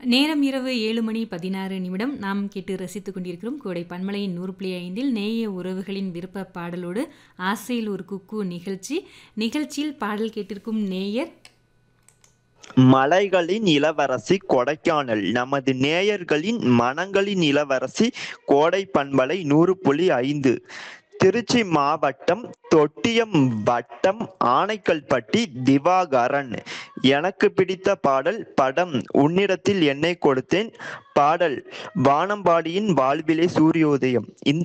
நேரம் இரவு ஏழு மணி பதினாறு நிமிடம் நாம் கேட்டு ரசித்துக் கொண்டிருக்கிறோம் கோடை பன்மலையின் நூறு புள்ளி ஐந்தில் நேய உறவுகளின் விருப்ப பாடலோடு ஆசையில் ஒரு குக்கு நிகழ்ச்சி நிகழ்ச்சியில் பாடல் கேட்டிருக்கும் நேயர் மலைகளின் இளவரசி கொடைக்கானல் நமது நேயர்களின் மனங்களின் இளவரசி கோடை பண்பலை நூறு புள்ளி ஐந்து திருச்சி மாவட்டம் தொட்டியம் வட்டம் ஆனைக்கல்பட்டி திவாகரன் எனக்கு பிடித்த பாடல் படம் உன்னிடத்தில் என்னை கொடுத்தேன் பாடல் வானம்பாடியின் வாழ்விலே சூரியோதயம் இந்த